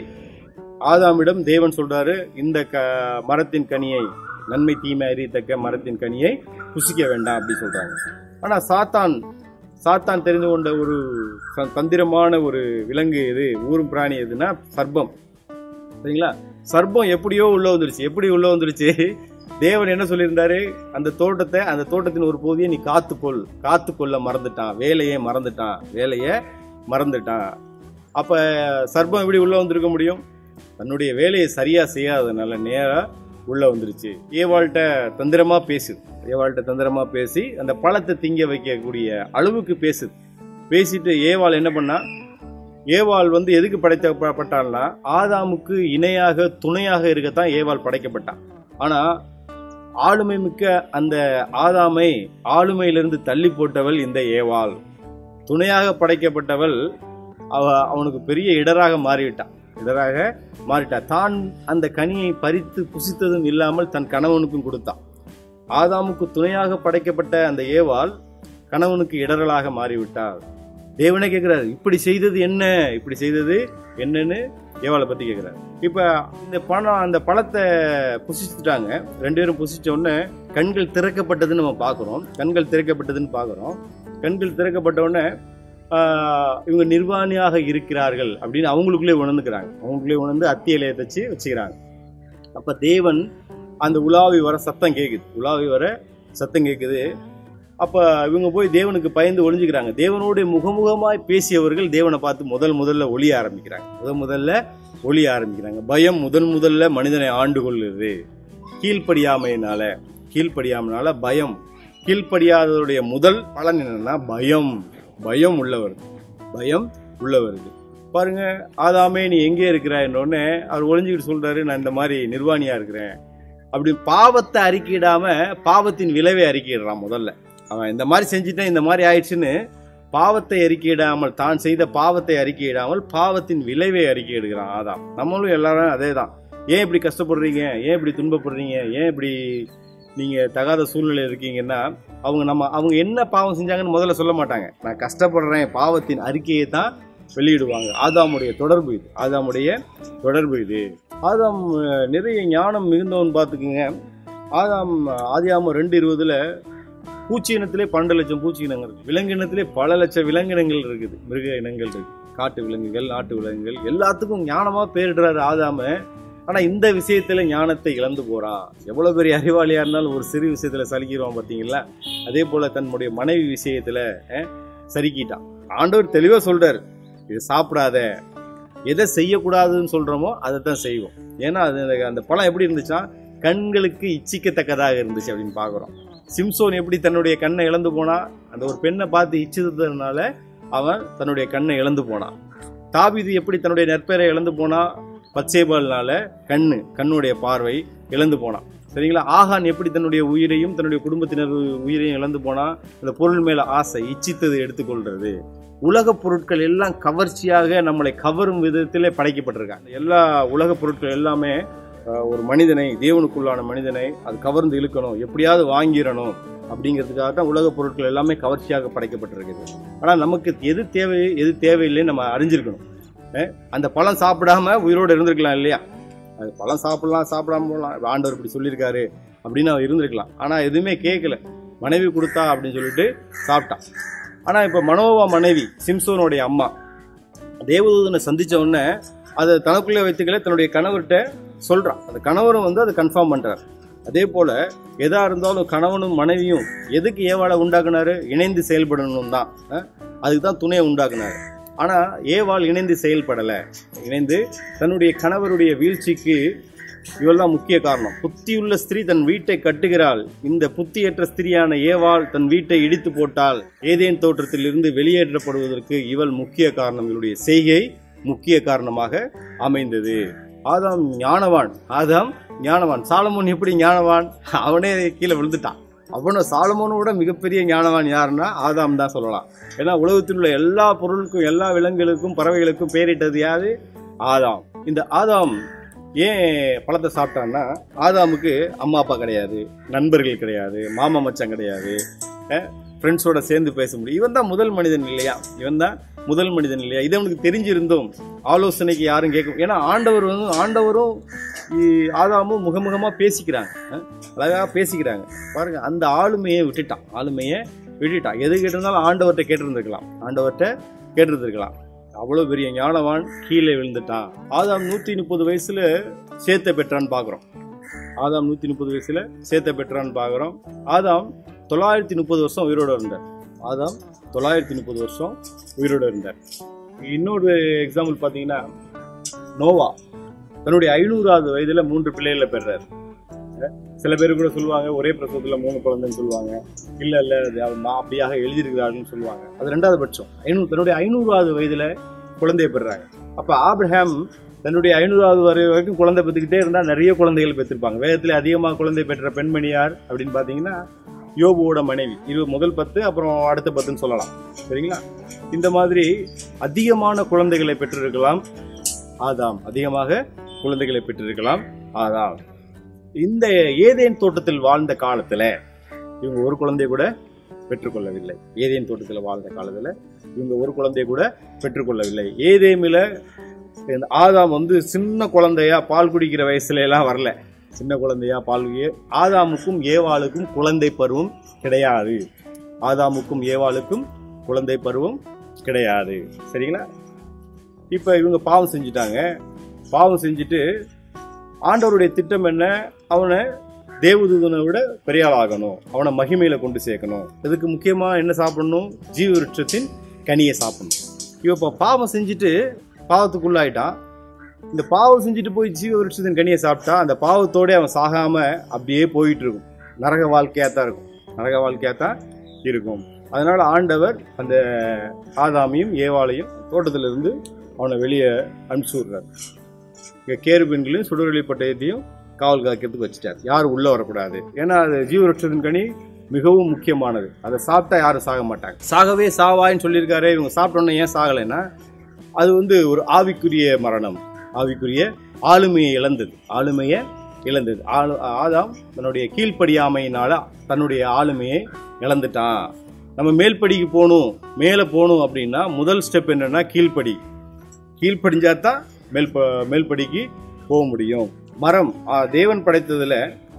ஆதாமிடம் தேவன் சொல்றாரு இந்த க மரத்தின் கனியை நன்மை தீமை அறியத்தக்க மரத்தின் கனியை புசிக்க வேண்டாம் அப்படி சொல்றாங்க ஆனா சாத்தான் சாத்தான் தெரிந்து கொண்ட ஒரு ச- தந்திரமான ஒரு விலங்கு எது ஊரும் பிராணி எதுனா சர்ப்பம் சரிங்களா சர்ப்பம் எப்படியோ உள்ள வந்துருச்சு எப்படி உள்ள வந்துருச்சு தேவன் என்ன சொல்லியிருந்தாரு அந்த தோட்டத்தை அந்த தோட்டத்தின் ஒரு பகுதியை நீ காத்துக்கொள் காத்துக்கொள்ள மறந்துட்டான் வேலையை மறந்துட்டான் வேலையை மறந்துட்டான் அப்ப சர்ப்பம் எப்படி உள்ள வந்திருக்க முடியும் தன்னுடைய வேலையை சரியா செய்யாததுனால நேரா உள்ள வந்துருச்சு ஏவாள்கிட்ட தந்திரமா பேசுது ஏவாள்கிட்ட தந்திரமா பேசி அந்த பழத்தை திங்க வைக்கக்கூடிய அளவுக்கு பேசுது பேசிட்டு ஏவாள் என்ன பண்ணா ஏவாள் வந்து எதுக்கு படைக்கப்பட்டாள்னா ஆதாமுக்கு இணையாக துணையாக இருக்கத்தான் ஏவாள் படைக்கப்பட்டான் ஆனா ஆளுமை மிக்க அந்த ஆதாமை ஆளுமையிலிருந்து தள்ளி போட்டவள் இந்த ஏவாள் துணையாக படைக்கப்பட்டவள் அவ அவனுக்கு பெரிய இடராக மாறிவிட்டான் இடராக மாறிட்டா தான் அந்த கனியை பறித்து புசித்ததும் இல்லாமல் தன் கணவனுக்கும் கொடுத்தான் ஆதாமுக்கு துணையாக படைக்கப்பட்ட அந்த ஏவாள் கணவனுக்கு இடரலாக மாறிவிட்டாள் தேவனே கேட்கிறாரு இப்படி செய்தது என்ன இப்படி செய்தது என்னன்னு ஏவாளை பத்தி கேட்கிறாரு இப்ப இந்த பணம் அந்த பழத்தை புசிச்சுட்டாங்க ரெண்டு பேரும் புசிச்ச உடனே கண்கள் திறக்கப்பட்டதுன்னு நம்ம பார்க்குறோம் கண்கள் திறக்கப்பட்டதுன்னு பார்க்குறோம் கண்கள் திறக்கப்பட்ட உடனே ஆஹ், இவங்க நிர்வாணியாக இருக்கிறார்கள் அப்படின்னு அவங்களுக்குள்ளே உணர்ந்துக்கிறாங்க அவங்களுக்குள்ளே உணர்ந்து அத்தியலையை தச்சு வச்சுக்கிறாங்க அப்ப தேவன் அந்த உலாவி வர சத்தம் கேட்குது உலாவி வர சத்தம் கேட்குது அப்ப இவங்க போய் தேவனுக்கு பயந்து ஒளிஞ்சுக்கிறாங்க தேவனோட முகமுகமாய் பேசியவர்கள் தேவனை பார்த்து முதல் முதல்ல ஒளிய ஆரம்பிக்கிறாங்க முதல் முதல்ல ஒளிய ஆரம்பிக்கிறாங்க பயம் முதன் முதல்ல மனிதனை ஆண்டு கொள்ளுது கீழ்ப்படியாமையினால கீழ்ப்படியாமைனால பயம் கீழ்ப்படியாதவருடைய முதல் பலன் என்னன்னா பயம் பயம் உள்ளவர் பயம் உள்ளவருக்கு பாருங்க ஆதாமே நீ எங்கே இருக்கிறாய்னோடனே அவர் ஒளிஞ்சுக்கிட்டு சொல்றாரு நான் இந்த மாதிரி நிர்வாணியா இருக்கிறேன் அப்படி பாவத்தை அறிக்கையிடாம பாவத்தின் விளைவை அறிக்கையிடுறான் முதல்ல அவன் இந்த மாதிரி செஞ்சுட்டேன் இந்த மாதிரி ஆயிடுச்சுன்னு பாவத்தை அறிக்கையிடாமல் தான் செய்த பாவத்தை அறிக்கையிடாமல் பாவத்தின் விளைவை அறிக்கையிடுகிறான் ஆதாம் நம்மளும் எல்லாரும் அதே தான் ஏன் இப்படி கஷ்டப்படுறீங்க ஏன் இப்படி துன்பப்படுறீங்க ஏன் இப்படி நீங்க தகாத சூழ்நிலை இருக்கீங்கன்னா அவங்க நம்ம அவங்க என்ன பாவம் செஞ்சாங்கன்னு முதல்ல சொல்ல மாட்டாங்க நான் கஷ்டப்படுறேன் பாவத்தின் அறிக்கையை தான் வெளியிடுவாங்க ஆதாமுடைய தொடர்பு இது ஆதாமுடைய தொடர்பு இது ஆதாம் அஹ், நிறைய ஞானம் மிகுந்தவன் பார்த்துக்குங்க ஆதாம் ஆதியாம ரெண்டு இருபதுல பூச்சி இனத்திலே பன்னெண்டு லட்சம் பூச்சி இனங்கள் இருக்கு விலங்கு இனத்திலே பல லட்சம் விலங்கினங்கள் இருக்குது மிருக இனங்கள் இருக்கு காட்டு விலங்குகள் நாட்டு விலங்குகள் எல்லாத்துக்கும் ஞானமா பேரிடுறாரு ஆதாம ஆனா இந்த விஷயத்துல ஞானத்தை இழந்து போறான் எவ்வளவு பெரிய அறிவாளியா இருந்தாலும் ஒரு சிறு விஷயத்துல சலிக்கிறோம் பாத்தீங்களா அதே போல தன்னுடைய மனைவி விஷயத்துல அஹ், சறுக்கிட்டான் ஆண்டவர் தெளிவா சொல்றாரு இது சாப்பிடாத எதை செய்யக்கூடாதுன்னு சொல்றோமோ அதை தான் செய்வோம் ஏன்னா அது அந்த பழம் எப்படி இருந்துச்சா கண்களுக்கு இச்சிக்கத்தக்கதாக இருந்துச்சு அப்படின்னு பார்க்குறோம் சிம்சோன் எப்படி தன்னுடைய கண்ணை இழந்து போனா அந்த ஒரு பெண்ணை பார்த்து இச்சித்ததுனால அவன் தன்னுடைய கண்ணை இழந்து போனான் தாவீது எப்படி தன்னுடைய நற்பெயரை இழந்து போனா பச்சைபால்னால கண்ணு கண்ணுடைய பார்வை இழந்து போனான் சரிங்களா ஆகான் எப்படி தன்னுடைய உயிரையும் தன்னுடைய குடும்பத்தினர் உயிரையும் இழந்து போனா அந்த பொருள் மேல ஆசை இச்சித்தது எடுத்துக்கொள்றது உலக பொருட்கள் எல்லாம் கவர்ச்சியாக நம்மளை கவரும் விதத்திலே படைக்கப்பட்டிருக்காங்க எல்லா உலக பொருட்கள் எல்லாமே அஹ், ஒரு மனிதனை தேவனுக்குள்ளான மனிதனை அது கவர்ந்து இழுக்கணும் எப்படியாவது வாங்கிடணும் அப்படிங்கிறதுக்காக தான் உலக பொருட்கள் எல்லாமே கவர்ச்சியாக படைக்கப்பட்டிருக்குது ஆனால் நமக்கு எது தேவை எது தேவையில்லைன்னு நம்ம அறிஞ்சிருக்கணும் அஹ், அந்த பழம் சாப்பிடாம உயிரோடு இருந்திருக்கலாம் இல்லையா அது பழம் சாப்பிடலாம் சாப்பிடாம போகலாம் ஆண்டவர் இப்படி சொல்லியிருக்காரு அப்படின்னு அவன் இருந்திருக்கலாம் ஆனால் எதுவுமே கேட்கல மனைவி கொடுத்தா அப்படின்னு சொல்லிட்டு சாப்பிட்டான் ஆனால் இப்போ மனோவா மனைவி சிம்சோனுடைய அம்மா தேவதூதனை சந்திச்ச உடனே அதை தனக்குள்ளே வைத்துக்கல தன்னுடைய கணவர்கிட்ட சொல்றான் அந்த கணவரும் வந்து அதை கன்ஃபார்ம் பண்றாரு அதே போல எதா இருந்தாலும் கணவனும் மனைவியும் எதுக்கு ஏவாளை உண்டாக்குனாரு இணைந்து செயல்படணும் தான் அஹ்? அதுக்கு தான் துணையை உண்டாக்குனாரு ஆனா ஏவாள் இணைந்து செயல்படல இணைந்து தன்னுடைய கணவருடைய வீழ்ச்சிக்கு இவெல்லாம் முக்கிய காரணம் புத்தியுள்ள ஸ்திரீ தன் வீட்டை கட்டுகிறாள் இந்த புத்தியற்ற ஸ்திரியான ஏவாள் தன் வீட்டை இடித்து போட்டால் ஏதேன் தோற்றத்தில் இருந்து வெளியேற்றப்படுவதற்கு இவள் முக்கிய காரணம் இவளுடைய செய்கை முக்கிய காரணமாக அமைந்தது ஆதாம் ஞானவான் ஆதாம் ஞானவான் சாலமோன் எப்படி ஞானவான் அவனே கீழே விழுந்துட்டான் அவனை சாலமோனோட மிகப்பெரிய ஞானவான் யாருன்னா ஆதாம் தான் சொல்லலாம் ஏன்னா உலகத்தில் உள்ள எல்லா பொருளுக்கும் எல்லா விலங்குகளுக்கும் பறவைகளுக்கும் பேரிட்டது யாரு ஆதாம் இந்த ஆதாம் ஏன் பழத்தை சாப்பிட்டான்னா ஆதாமுக்கு அம்மா அப்பா கிடையாது நண்பர்கள் கிடையாது மாமா மச்சான் கிடையாது ஃப்ரெண்ட்ஸோட சேர்ந்து பேச முடியும் இவன் தான் முதல் மனிதன் இல்லையா இவன் தான் முதல் மனிதன் இல்லையா இது அவனுக்கு தெரிஞ்சிருந்தோம் ஆலோசனைக்கு யாரும் கேட்க ஏன்னா ஆண்டவர் வந்து ஆண்டவரும் இ- ஆதாமும் முகமுகமா பேசிக்கிறாங்க அஹ், அழகா பேசிக்கிறாங்க பாருங்க அந்த ஆளுமையை விட்டுட்டான் ஆளுமையை விட்டுட்டான் எது கேட்டிருந்தாலும் ஆண்டவர்கிட்ட கேட்டிருந்திருக்கலாம் ஆண்டவர்கிட்ட கேட்டிருந்திருக்கலாம் அவ்வளவு பெரிய ஞானவான் கீழே விழுந்துட்டான் ஆதாம் நூத்தி முப்பது வயசுல சேத்தை பெற்றான்னு பாக்குறோம் ஆதாம் நூத்தி முப்பது வயசுல சேத்தை பெற்றான்னு பாக்குறோம் ஆதாம் தொள்ளாயிரத்தி முப்பது வருஷம் உயிரோட இருந்தார் ஆதாம் தொள்ளாயிரத்தி முப்பது வருஷம் உயிரோட இருந்தார் இன்னொரு எக்ஸாம்பிள் பாத்தீங்கன்னா நோவா தன்னுடைய ஐநூறாவது வயதுல மூன்று பிள்ளைகளை பெறாரு சில பேர் கூட சொல்லுவாங்க ஒரே பிரசவத்துல மூணு குழந்தைன்னு சொல்லுவாங்க இல்ல இல்ல அது அவர் மா- அப்படியாக எழுதியிருக்கிறாருன்னு சொல்லுவாங்க அது ரெண்டாவது பட்சம் ஐநூறு தன்னுடைய ஐநூறாவது வயதுல குழந்தையை பெறுறாங்க அப்ப ஆபிரகாம் தன்னுடைய ஐநூறாவது வரை வரைக்கும் குழந்தை பெற்றுக்கிட்டே இருந்தா நிறைய குழந்தைகள் பெற்றிருப்பாங்க வேதத்துல அதிகமாக குழந்தை பெற்ற பெண்மணி யார் அப்படின்னு பாத்தீங்கன்னா யோபுவோட மனைவி இரு முதல் பத்து அப்புறம் அடுத்த பத்துன்னு சொல்லலாம் சரிங்களா இந்த மாதிரி அதிகமான குழந்தைகளை பெற்றிருக்கலாம் ஆதாம் அதிகமாக குழந்தைகளை பெற்றிருக்கலாம் ஆதாம் இந்த ஏதேன் தோட்டத்தில் வாழ்ந்த காலத்துல இவங்க ஒரு குழந்தை கூட பெற்றுக்கொள்ளவில்லை ஏதேன் தோட்டத்தில் வாழ்ந்த காலத்துல இவங்க ஒரு குழந்தை கூட பெற்றுக்கொள்ளவில்லை ஏதேமில இந்த ஆதாம் வந்து சின்ன குழந்தையா பால் குடிக்கிற வயசுல எல்லாம் வரல சின்ன குழந்தையா பால் குடி- ஆதாமுக்கும் ஏவாளுக்கும் குழந்தை பருவம் கிடையாது ஆதாமுக்கும் ஏவாளுக்கும் குழந்தை பருவம் கிடையாது சரிங்களா இப்ப இவங்க பாவம் செஞ்சுட்டாங்க பாவம் செஞ்சுட்டு ஆண்டவருடைய திட்டம் என்ன அவனை தேவதூதனை விட பெரிய ஆள் ஆகணும் அவனை மகிமையில கொண்டு சேர்க்கணும் இதுக்கு முக்கியமா என்ன சாப்பிடணும் ஜீவ விருட்சத்தின் கனியை சாப்பிடணும் இவன் இப்போ பாவம் செஞ்சுட்டு பாவத்துக்குள்ளாயிட்டான் இந்த பாவம் செஞ்சுட்டு போய் ஜீவ விருட்சத்தின் கனியை சாப்பிட்டா அந்த பாவத்தோட அவன் சாகாம அப்படியே போயிட்டு இருக்கும் நரக வாழ்க்கையா தான் இருக்கும் நரக வாழ்க்கையா தான் இருக்கும் அதனால ஆண்டவர் அந்த ஆதாமையும் ஏவாளையும் தோட்டத்திலிருந்து அவனை வெளியே அனுப்பிச்சு விடுறாரு இங்க கேருபீன்களையும் சுடரொளி பட்டயத்தையும் காவல் காக்கிறதுக்கு வச்சுட்டார் யாரும் உள்ள வரக்கூடாது ஏன்னா அது ஜீவரட்சத்தின் கனி மிகவும் முக்கியமானது அதை சாப்பிட்டா யாரும் சாக மாட்டாங்க சாகவே சாவாயின்னு சொல்லியிருக்காரு இவங்க சாப்பிட்டோன்னே ஏன் சாகலைன்னா அது வந்து ஒரு ஆவிக்குரிய மரணம் ஆவிக்குரிய ஆளுமையை இழந்தது ஆளுமையை இழந்தது ஆளு ஆதாம் தன்னுடைய கீழ்ப்படியாமையினால தன்னுடைய ஆளுமையை இழந்துட்டான் நம்ம மேல்படிக்கு போகணும் மேலே போகணும் அப்படின்னா முதல் ஸ்டெப் என்னன்னா கீழ்ப்படி கீழ்ப்படிஞ்சா தான் மேல் ப- மேல்படிக்கு போக முடியும் மரம் ஆ, தேவன் படைத்ததுல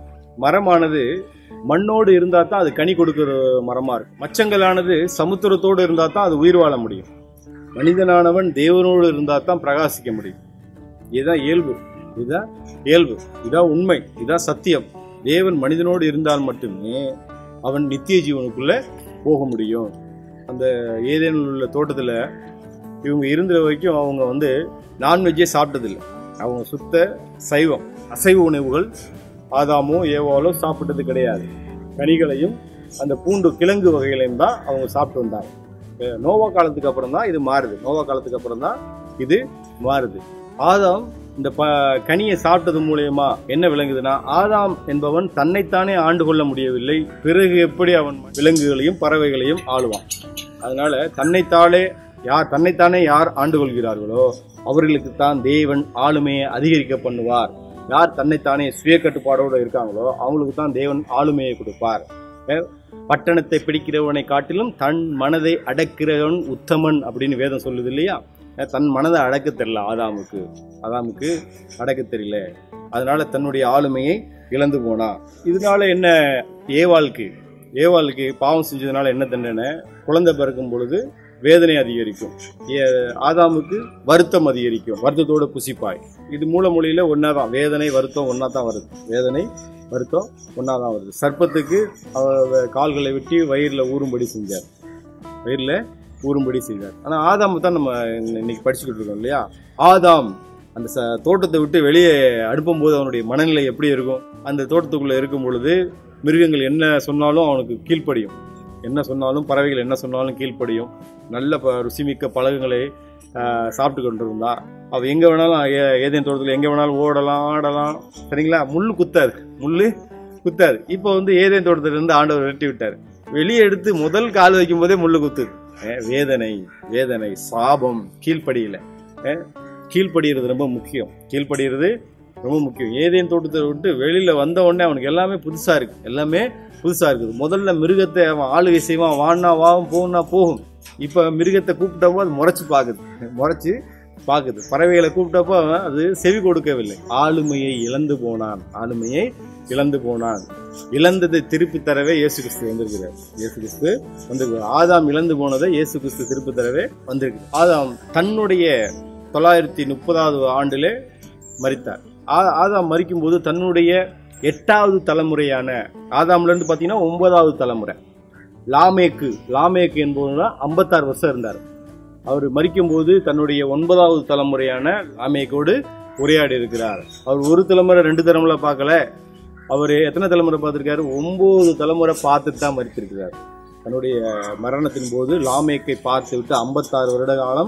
மரமானது மண்ணோடு இருந்தா தான் அது கனி கொடுக்கிற மரமா இருக்கும் மச்சங்களானது சமுத்திரத்தோடு இருந்தா தான் அது உயிர் வாழ முடியும் மனிதனானவன் தேவனோடு இருந்தா தான் பிரகாசிக்க முடியும் இதுதான் இயல்பு இதுதான் இயல்பு இதான் உண்மை இதான் சத்தியம் தேவன் மனிதனோடு இருந்தால் மட்டுமே அவன் நித்திய ஜீவனுக்குள்ள போக முடியும் அந்த ஏதேனும் உள்ள தோட்டத்துல இவங்க இருந்த வரைக்கும் அவங்க வந்து நான்வெஜ்ஜே சாப்பிட்டதில்லை அவங்க சுத்த சைவம் அசைவ உணவுகள் ஆதாமோ ஏவாலோ சாப்பிட்டது கிடையாது கனிகளையும் அந்த பூண்டு கிழங்கு வகைகளையும் தான் அவங்க சாப்பிட்டு வந்தாங்க அஹ் நோவா காலத்துக்கு அப்புறம் தான் இது மாறுது நோவா காலத்துக்கு அப்புறம் தான் இது மாறுது ஆதாம் இந்த ப கனியை சாப்பிட்டது மூலியமா என்ன விளங்குதுன்னா ஆதாம் என்பவன் தன்னைத்தானே ஆண்டு கொள்ள முடியவில்லை பிறகு எப்படி அவன் விலங்குகளையும் பறவைகளையும் ஆளுவான் அதனால தன்னைத்தாளே யார் தன்னைத்தானே யார் ஆண்டு கொள்கிறார்களோ அவர்களுக்கு தான் தேவன் ஆளுமையை அதிகரிக்க பண்ணுவார் யார் தன்னைத்தானே சுய கட்டுப்பாடோடு இருக்காங்களோ அவங்களுக்கு தான் தேவன் ஆளுமையை கொடுப்பார் அஹ் பட்டணத்தை பிடிக்கிறவனை காட்டிலும் தன் மனதை அடக்கிறவன் உத்தமன் அப்படின்னு வேதம் சொல்லுது இல்லையா அஹ் தன் மனதை அடக்க தெரியல ஆதாமுக்கு ஆதாமுக்கு அடக்க தெரியல அதனால தன்னுடைய ஆளுமையை இழந்து போனான் இதனால என்ன ஏவாளுக்கு ஏவாளுக்கு பாவம் செஞ்சதுனால என்ன தண்டனை குழந்தை பிறக்கும் பொழுது வேதனை அதிகரிக்கும் ஏ- ஆதாமுக்கு வருத்தம் அதிகரிக்கும் வருத்தத்தோட புசிப்பாய் இது மூலமொழியில ஒன்னாதான் வேதனை வருத்தம் ஒன்னா தான் வருது வேதனை வருத்தம் ஒன்னா தான் வருது சர்ப்பத்துக்கு அவர் கால்களை வெட்டி வயிறுல ஊறும்படி செஞ்சார் வயிறுல ஊறும்படி செய்தார் ஆனா ஆதாம் தான் நம்ம இன்னைக்கு படிச்சுக்கிட்டு இருக்கோம் இல்லையா ஆதாம் அந்த ச- தோட்டத்தை விட்டு வெளியே அனுப்பும்போது அவனுடைய மனநிலை எப்படி இருக்கும் அந்த தோட்டத்துக்குள்ள இருக்கும் பொழுது மிருகங்கள் என்ன சொன்னாலும் அவனுக்கு கீழ்ப்படியும் என்ன சொன்னாலும் பறவைகள் என்ன சொன்னாலும் கீழ்ப்படியும் நல்ல ப ருசிமிக்க பழகுகளை ஆஹ், சாப்பிட்டு கொண்டிருந்தா அவ எங்க வேணாலும் ஏ- ஏதேன் தோட்டத்தில் எங்க வேணாலும் ஓடலாம் ஆடலாம் சரிங்களா முள்ளு குத்தாது முள்ளு குத்தாது இப்போ வந்து ஏதேன் தோட்டத்துல இருந்து ஆண்டவர் வெட்டி விட்டார் வெளியே எடுத்து முதல் கால் வைக்கும் போதே முள்ளு குத்துது அஹ், வேதனை வேதனை சாபம் கீழ்ப்படியில அஹ், கீழ்ப்படிகிறது ரொம்ப முக்கியம் கீழ்ப்படிகிறது ரொம்ப முக்கியம் ஏதேன் தோட்டத்தை விட்டு வெளியில வந்த உடனே அவனுக்கு எல்லாமே புதுசா இருக்கு எல்லாமே புதுசா இருக்குது முதல்ல மிருகத்தை அவன் ஆளுகை செய்வான் வான்னா வாவும் போகும்னா போகும் இப்ப மிருகத்தை கூப்பிட்டப்போ அது முறைச்சு பாக்குது முறைச்சு பாக்குது பறவைகளை கூப்பிட்டப்போ அவன் அது செவி கொடுக்கவில்லை ஆளுமையை இழந்து போனான் ஆளுமையை இழந்து போனான் இழந்ததை திருப்பி தரவே இயேசு கிறிஸ்து வந்திருக்கிறார் இயேசு கிறிஸ்து வந்திருக்கிறார் ஆதாம் இழந்து போனதை இயேசு கிறிஸ்து திருப்பி தரவே வந்திருக்கு ஆதாம் தன்னுடைய தொள்ளாயிரத்தி முப்பதாவது ஆண்டிலே மரித்தார் ஆ- ஆதாம் மரிக்கும்போது தன்னுடைய எட்டாவது தலைமுறையான ஆதாம்ல இருந்து பாத்தீங்கன்னா ஒன்பதாவது தலைமுறை லாமேக்கு லாமேக்கு என்பவர் ஐம்பத்தாறு வருஷம் இருந்தார் அவர் மரிக்கும்போது தன்னுடைய ஒன்பதாவது தலைமுறையான லாமேக்கோடு உரையாடி இருக்கிறார் அவர் ஒரு தலைமுறை ரெண்டு தலைமுறை பார்க்கல அவர் எத்தனை தலைமுறை பார்த்திருக்காரு ஒன்பது தலைமுறை பார்த்துட்டு தான் மரித்திருக்கிறார் தன்னுடைய மரணத்தின் போது லாமேக்கை பார்த்து விட்டு ஐம்பத்தாறு வருட காலம்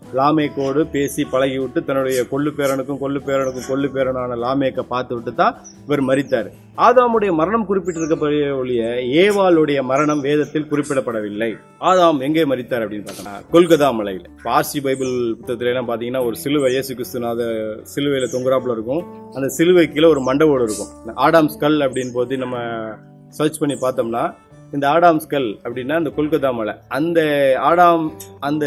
லாமேக்கோடு பேசி பழகி விட்டு தன்னுடைய கொள்ளு பேரனுக்கும் கொள்ளு பேரனுக்கும் கொள்ளு பேரனான லாமேக்கை பார்த்து விட்டு தான் இவர் மரித்தார் ஆதாமுடைய மரணம் குறிப்பிட்டிருக்க ஒழிய ஏவாளுடைய மரணம் வேதத்தில் குறிப்பிடப்படவில்லை ஆதாம் எங்கே மரித்தார் அப்படின்னு பார்த்தோம்னா கொல்கத்தா மலையில் பார்சி பைபிள் புத்தகத்துல எல்லாம் பார்த்தீங்கன்னா ஒரு சிலுவை இயேசு கிறிஸ்துநாத சிலுவையில் தொங்குறாப்புல இருக்கும் அந்த சிலுவை கீழே ஒரு மண்டபோடு இருக்கும் இந்த ஆடாம் ஸ்கல் அப்படின்னு போது நம்ம சர்ச் பண்ணி பார்த்தோம்னா இந்த ஆடாம் ஸ்கல் அப்படின்னா அந்த கொல்கத்தா மலை அந்த ஆடாம் அந்த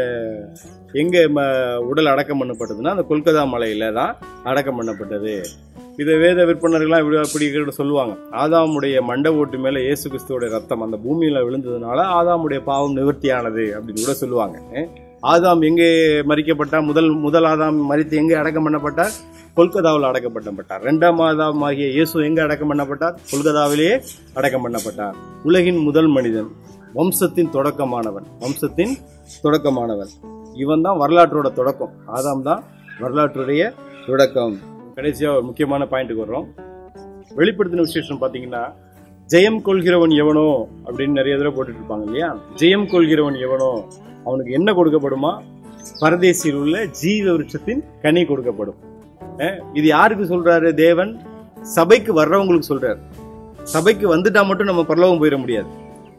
எங்க ம- உடல் அடக்கம் பண்ணப்பட்டதுன்னா அந்த கொல்கத்தா மலையில தான் அடக்கம் பண்ணப்பட்டது இதை வேத விற்பனர்கள்லாம் இப்படி அப்படி கூட சொல்லுவாங்க ஆதாமுடைய மண்ட ஓட்டு மேல இயேசு கிறிஸ்துவோட ரத்தம் அந்த பூமியில விழுந்ததுனால ஆதாமுடைய பாவம் நிவர்த்தியானது அப்படின்னு கூட சொல்லுவாங்க அஹ் ஆதாம் எங்கே மறிக்கப்பட்டா முதல் முதல் ஆதாம் மறித்து எங்கே அடக்கம் பண்ணப்பட்டார் கொல்கத்தாவில் அடக்கம் பண்ணப்பட்டார் இரண்டாம் ஆதாம் ஆகிய இயேசு எங்கே அடக்கம் பண்ணப்பட்டார் கொல்கத்தாவிலேயே அடக்கம் பண்ணப்பட்டார் உலகின் முதல் மனிதன் வம்சத்தின் தொடக்கமானவன் வம்சத்தின் தொடக்கமானவன் இவன் தான் வரலாற்றோட தொடக்கம் ஆதாம் தான் வரலாற்றுடைய தொடக்கம் கடைசியா ஒரு முக்கியமான பாயிண்ட்டுக்கு வர்றோம் வெளிப்படுத்தின விசேஷம் பாத்தீங்கன்னா ஜெயம் கொள்கிறவன் எவனோ அப்படின்னு நிறைய தடவை போட்டுட்டு இருப்பாங்க இல்லையா ஜெயம் கொள்கிறவன் எவனோ அவனுக்கு என்ன கொடுக்கப்படுமா பரதேசியில் உள்ள ஜீவ விருட்சத்தின் கனி கொடுக்கப்படும் அஹ் இது யாருக்கு சொல்றாரு தேவன் சபைக்கு வர்றவங்களுக்கு சொல்றாரு சபைக்கு வந்துட்டா மட்டும் நம்ம பரலோகம் போயிட முடியாது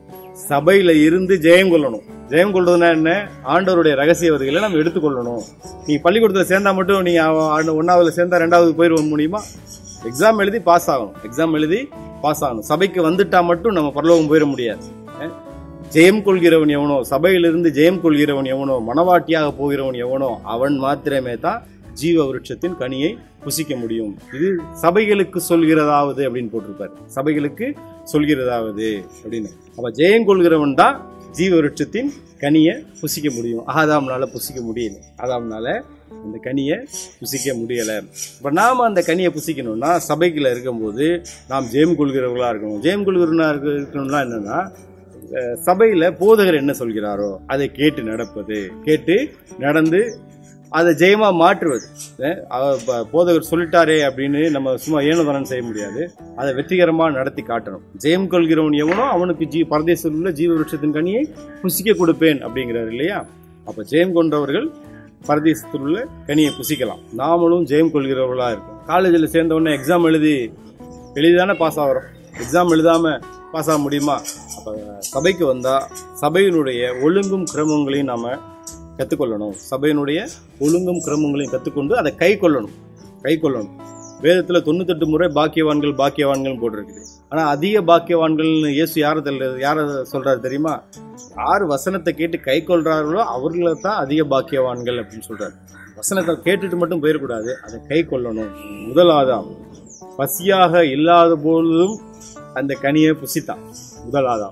சபையில இருந்து ஜெயம் கொள்ளணும் ஜெயம் கொள்றதுனா என்ன ஆண்டவருடைய ரகசியவதிகளை நம்ம எடுத்துக்கொள்ளணும் நீ பள்ளிக்கூடத்துல சேர்ந்தா மட்டும் நீ ஒன்னாவதுல சேர்ந்தா ரெண்டாவது போயிட முடியுமா எக்ஸாம் எழுதி பாஸ் ஆகணும் எக்ஸாம் எழுதி பாஸ் ஆகணும் சபைக்கு வந்துட்டா மட்டும் நம்ம பரலோகம் போயிட முடியாது அஹ் ஜெயம் கொள்கிறவன் எவனோ சபையிலிருந்து ஜெயம் கொள்கிறவன் எவனோ மனவாட்டியாக போகிறவன் எவனோ அவன் மாத்திரமே தான் ஜீவ விருட்சத்தின் கனியை புசிக்க முடியும் இது சபைகளுக்கு சொல்கிறதாவது அப்படின்னு போட்டிருப்பாரு சபைகளுக்கு சொல்கிறதாவது அப்படின்னு அப்ப ஜெயம் கொள்கிறவன் தான் ஜீவ விருட்சத்தின் கனியை புசிக்க முடியும் ஆதாம்னால புசிக்க முடியல ஆதாம்னால அந்த கனியை புசிக்க முடியல இப்ப நாம அந்த கனியை புசிக்கணும்னா சபைக்குள்ள இருக்கும்போது நாம் ஜெயம் கொள்கிறவர்களா இருக்கணும் ஜெயம் கொள்கிறவனா இருக்க- இருக்கணும்னா என்னன்னா அஹ் சபையில போதகர் என்ன சொல்கிறாரோ அதை கேட்டு நடப்பது கேட்டு நடந்து அதை ஜெயமா மாற்றுவது அஹ் அவர் ப- போதகர் சொல்லிட்டாரே அப்படின்னு நம்ம சும்மா ஏனோதானம் செய்ய முடியாது அதை வெற்றிகரமா நடத்தி காட்டணும் ஜெயம் கொள்கிறவன் எவனோ அவனுக்கு ஜீ பரதேசத்தில் உள்ள ஜீவ விருட்சத்தின் கனியை புசிக்க கொடுப்பேன் அப்படிங்கிறார் இல்லையா அப்ப ஜெயம் கொண்டவர்கள் பரதேசத்தில் உள்ள கனியை புசிக்கலாம் நாமளும் ஜெயம் கொள்கிறவர்களா இருக்கும் காலேஜில் சேர்ந்த உடனே எக்ஸாம் எழுதி எழுதிதானே பாஸ் ஆகிறோம் எக்ஸாம் எழுதாம பாஸ் ஆக முடியுமா அப்ப சபைக்கு வந்தா சபையினுடைய ஒழுங்கும் கிரமங்களையும் நாம கத்துக்கொள்ளணும் சபையினுடைய ஒழுங்கும் கிரமங்களையும் கத்துக்கொண்டு அதை கை கொள்ளணும் கை கொள்ளணும் வேதத்துல தொண்ணூத்தெட்டு முறை பாக்கியவான்கள் பாக்கியவான்கள் போட்டிருக்குது ஆனா அதிக பாக்கியவான்கள்னு இயேசு யார யார சொல்றாரு தெரியுமா யார் வசனத்தை கேட்டு கை கொள்றார்களோ அவர்களை தான் அதிக பாக்கியவான்கள் அப்படின்னு சொல்றாரு வசனத்தை கேட்டுட்டு மட்டும் போயிடக்கூடாது அதை கை கொள்ளணும் முதலாதாம் பசியாக இல்லாத பொழுதும் அந்த கனியை புசித்தான் முதல் ஆதாம்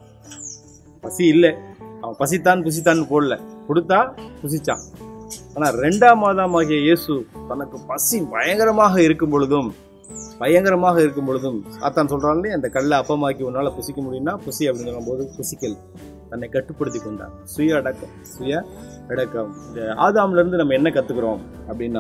பசி இல்லை அவன் பசித்தான் புசித்தான் போடல கொடுத்தா புசிச்சான் ஆனா ரெண்டாம் ஆதாம் ஆகிய இயேசு தனக்கு பசி பயங்கரமாக இருக்கும் பொழுதும் பயங்கரமாக இருக்கும் பொழுதும் சாத்தான் சொல்றான் இல்லையா அந்த கல்லை அப்பமாக்கி உன்னால புசிக்க முடியும்னா புசி அப்படின்னு சொல்லும்போது புசிக்கல் தன்னை கட்டுப்படுத்தி கொண்டான் சுய அடக்கம் சுய அடக்கம் இந்த ஆதாம்ல இருந்து நம்ம என்ன கத்துக்கிறோம் அப்படின்னா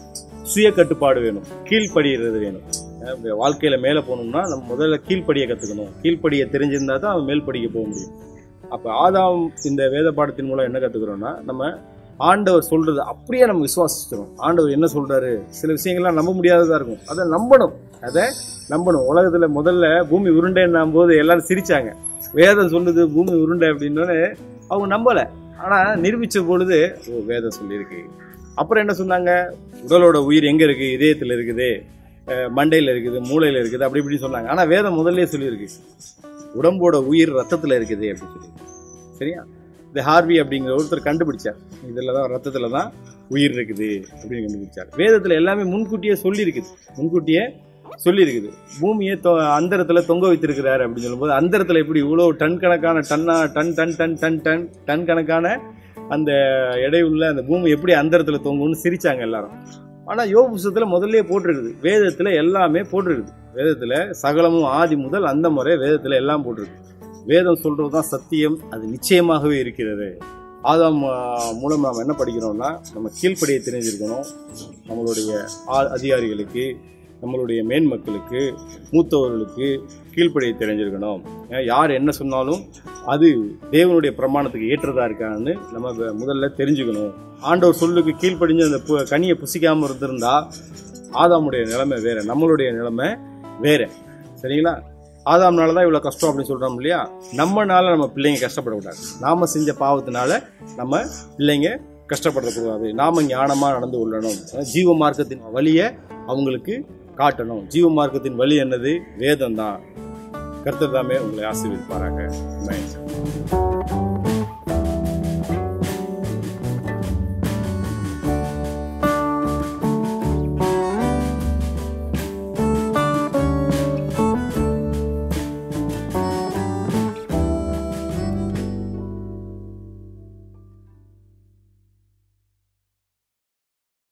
சுய கட்டுப்பாடு வேணும் கீழ்ப்படிகிறது வேணும் அஹ் இந்த வாழ்க்கையில மேல போகணும்னா நம்ம முதல்ல கீழ்ப்படியை கத்துக்கணும் கீழ்ப்படியை தெரிஞ்சிருந்தா தான் அவன் மேல் படிக்க போக முடியும் அப்ப ஆதாம் இந்த வேத பாடத்தின் மூலம் என்ன கத்துக்கிறோம்னா நம்ம ஆண்டவர் சொல்றது அப்படியே நம்ம விசுவாசிச்சிடும் ஆண்டவர் என்ன சொல்றாரு சில விஷயங்கள்லாம் நம்ப முடியாததா இருக்கும் அதை நம்பணும் அதை நம்பணும் உலகத்துல முதல்ல பூமி உருண்டைன்னும் போது எல்லாரும் சிரிச்சாங்க வேதம் சொல்லுது பூமி உருண்டை அப்படின்னோடனே அவங்க நம்பல ஆனா நிரூபிச்ச பொழுது ஓ வேதம் சொல்லியிருக்கு அப்புறம் என்ன சொன்னாங்க உடலோட உயிர் எங்க இருக்கு இதயத்துல இருக்குது அஹ் மண்டையில இருக்குது மூளையில இருக்குது அப்படி இப்படி சொன்னாங்க ஆனா வேதம் முதல்லயே சொல்லியிருக்கு உடம்போட உயிர் ரத்தத்துல இருக்குது அப்படின்னு சொல்லி சரியா இந்த ஹார்வி அப்படிங்கிற ஒருத்தர் கண்டுபிடிச்சார் இதுல தான் ரத்தத்துல தான் உயிர் இருக்குது அப்படின்னு கண்டுபிடிச்சார் வேதத்துல எல்லாமே முன்கூட்டியே சொல்லியிருக்குது முன்கூட்டியே சொல்லியிருக்குது பூமியை தொ- அந்தரத்துல தொங்க வைத்திருக்கிறாரு அப்படின்னு சொல்லும்போது அந்தரத்துல எப்படி இவ்வளோ டன் கணக்கான டன்னா ton ton ton ton ton ton கணக்கான அந்த எடை உள்ள அந்த பூமி எப்படி அந்தரத்துல தொங்கும்னு சிரிச்சாங்க எல்லாரும் ஆனா யோக புஸ்தகத்துல முதல்லயே போட்டிருக்குது வேதத்துல எல்லாமே போட்டிருக்குது வேதத்துல சகலமும் ஆதி முதல் அந்த முறை வேதத்துல எல்லாம் போட்டிருக்கு வேதம் சொல்றதுதான் சத்தியம் அது நிச்சயமாகவே இருக்கிறது ஆதாம் ஆ, மூலம் நாம் என்ன படிக்கிறோம்னா நம்ம கீழ்ப்படியை தெரிஞ்சிருக்கணும் நம்மளுடைய ஆ- அதிகாரிகளுக்கு நம்மளுடைய மேன்மக்களுக்கு மூத்தவர்களுக்கு கீழ்ப்படியை தெரிஞ்சிருக்கணும் ஏன் யார் என்ன சொன்னாலும் அது தேவனுடைய பிரமாணத்துக்கு ஏற்றதா இருக்கான்னு நம்ம வ- முதல்ல தெரிஞ்சுக்கணும் ஆண்டவர் சொல்லுக்கு கீழ்ப்படிஞ்சு அந்த பு- கனியை புசிக்காம இருந்திருந்தா ஆதாமுடைய நிலைமை வேற நம்மளுடைய நிலைமை வேற சரிங்களா ஆதாம்னால தான் இவ்வளோ கஷ்டம் அப்படின்னு சொல்கிறோம் இல்லையா நம்மனால நம்ம பிள்ளைங்க கஷ்டப்படக்கூடாது நாம செஞ்ச பாவத்தினால நம்ம பிள்ளைங்க கஷ்டப்படக்கூடாது நாம ஞானமாக நடந்து கொள்ளணும் அதாவது ஜீவ மார்க்கத்தின் வழியை அவங்களுக்கு காட்டணும் ஜீவ மார்க்கத்தின் வழி என்னது வேதம் தான் கர்த்தர் தாமே உங்களை ஆசீர்வதிப்பாராக Amen.